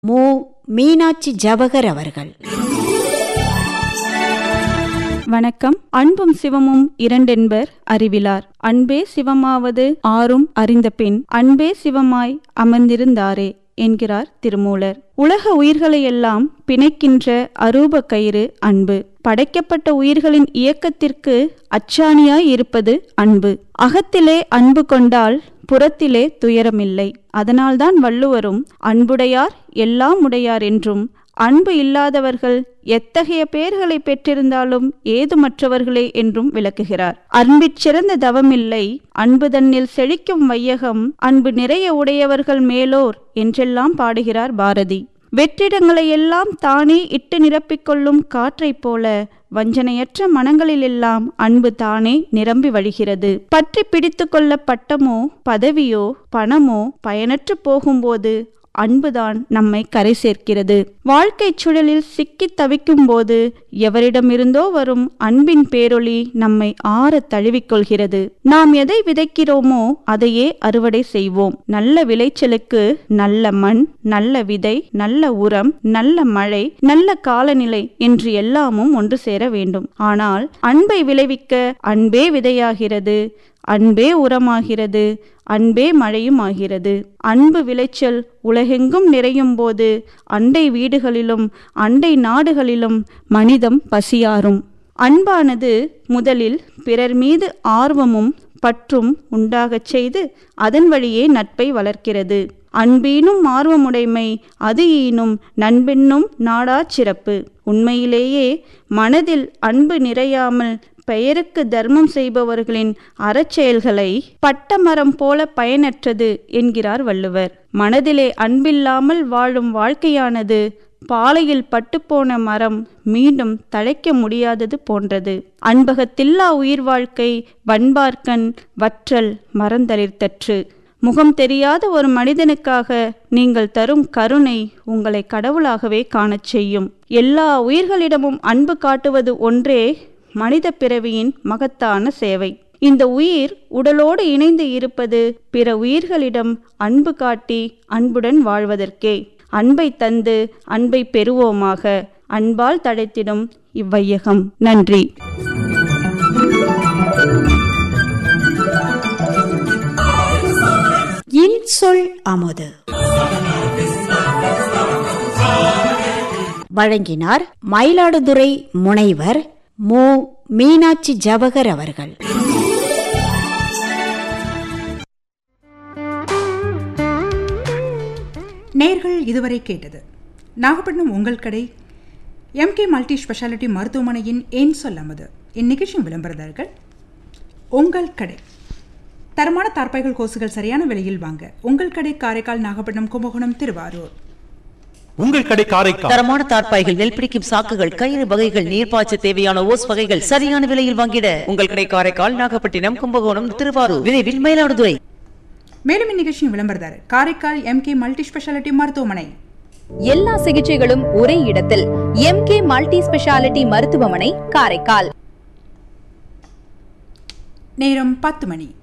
மு மீனாட்சி ஜவஹர் அவர்கள் வணக்கம் அன்பும் சிவமும் இரண்டென்பர் அறிவிலார் அன்பே சிவமாவது ஆறும் அறிந்த பின் அன்பே சிவமாய் அமர்ந்திருந்தாரே என்கிறார் திருமூலர் உலக உயிர்களையெல்லாம் பிணைக்கின்ற அரூப கயிறு அன்பு படைக்கப்பட்ட உயிர்களின் இயக்கத்திற்கு அச்சாணியாய் இருப்பது அன்பு அகத்திலே அன்பு கொண்டால் புறத்திலே துயரமில்லை அதனால்தான் வள்ளுவரும் அன்புடையார் எல்லாம் உடையார் என்றும் அன்பு இல்லாதவர்கள் எத்தகைய பெயர்களை பெற்றிருந்தாலும் ஏதுமற்றவர்களே என்றும் விளக்குகிறார் அன்பிற் சிறந்த தவமில்லை அன்பு தன்னில் செழிக்கும் வையகம் அன்பு நிறைய உடையவர்கள் மேலோர் என்றெல்லாம் பாடுகிறார் பாரதி வெற்றிடங்களையெல்லாம் தானே இட்டு நிரப்பிக்கொள்ளும் காற்றைப் போல வஞ்சனையற்ற மனங்களிலெல்லாம் அன்பு தானே நிரம்பி வழிகிறது பற்றி பிடித்து கொள்ள பட்டமோ பதவியோ பணமோ பயனற்று போகும்போது அன்புதான் நம்மை கரை சேர்க்கிறது வாழ்க்கை சுழலில் சிக்கித் தவிக்கும் போது எவரிடமிருந்தோ வரும் அன்பின் பேரொளி நம்மை ஆற தழுவிக்கொள்கிறது நாம் எதை விதைக்கிறோமோ அதையே அறுவடை செய்வோம் நல்ல விளைச்சலுக்கு நல்ல மண் நல்ல விதை நல்ல உரம் நல்ல மழை நல்ல காலநிலை என்று எல்லாமும் ஒன்று சேர வேண்டும் ஆனால் அன்பை விளைவிக்க அன்பே விதையாகிறது அன்பே உரமாகிறது அன்பே மழையும் ஆகிறது அன்பு விளைச்சல் உலகெங்கும் நிறையும் போது அண்டை வீடுகளிலும் அண்டை நாடுகளிலும் மனிதம் பசியாரும் அன்பானது முதலில் பிறர் மீது ஆர்வமும் பற்றும் உண்டாகச் செய்து அதன் வழியே நட்பை வளர்க்கிறது அன்பீனும் ஆர்வமுடைமை அது ஈனும் நண்பென்னும் நாடாச் சிறப்பு உண்மையிலேயே மனதில் அன்பு நிறையாமல் பெயருக்கு தர்மம் செய்பவர்களின் அறச்செயல்களை பட்டமரம் போல பயனற்றது என்கிறார் வள்ளுவர் மனதிலே அன்பில்லாமல் வாழும் வாழ்க்கையானது பாலையில் பட்டுப்போன மரம் மீண்டும் தழைக்க முடியாதது போன்றது அன்பகத்தில்லா உயிர் வாழ்க்கை வன்பார்க்கன் வற்றல் மறந்தளிர்த்தற்று முகம் தெரியாத ஒரு மனிதனுக்காக நீங்கள் தரும் கருணை உங்களை கடவுளாகவே காணச் செய்யும் எல்லா உயிர்களிடமும் அன்பு காட்டுவது ஒன்றே மனித பிறவியின் மகத்தான சேவை இந்த உயிர் உடலோடு இணைந்து இருப்பது பிற உயிர்களிடம் அன்பு காட்டி அன்புடன் வாழ்வதற்கே அன்பை தந்து அன்பை பெறுவோமாக அன்பால் தழைத்திடும் இவ்வையகம் நன்றி இன்சொல் அமுது வழங்கினார் மயிலாடுதுறை முனைவர் மு மீனாட்சி ஜவஹர் அவர்கள் நேர்கள் இதுவரை கேட்டது நாகப்பட்டினம் உங்கள் கடை எம்கே மல்டி ஸ்பெஷாலிட்டி மருத்துவமனையின் ஏன் சொல்லாமது இந்நிகழ்ச்சியின் விளம்பரதார்கள் உங்கள் கடை தரமான தார்பாய்கள் கோசுகள் சரியான விலையில் வாங்க உங்கள் கடை காரைக்கால் நாகப்பட்டினம் கும்பகோணம் திருவாரூர் உங்கள் கடை காரைக்கால் தரமான தார்ப்பாய்கள் நெல் பிடிக்கும் சாக்குகள் கயிறு வகைகள் நீர்ப்பாய்ச்ச தேவையான ஓஸ் வகைகள் சரியான விலையில் வாங்கிட உங்கள் கடை காரைக்கால் நாகப்பட்டினம் கும்பகோணம் திருவாரூர் விரைவில் மயிலாடுதுறை மேலும் இந்நிகழ்ச்சியின் விளம்பரதாரர் காரைக்கால் எம்கே மல்டி ஸ்பெஷாலிட்டி மருத்துவமனை எல்லா சிகிச்சைகளும் ஒரே இடத்தில் எம்கே மல்டி ஸ்பெஷாலிட்டி மருத்துவமனை காரைக்கால் நேரம் பத்து மணி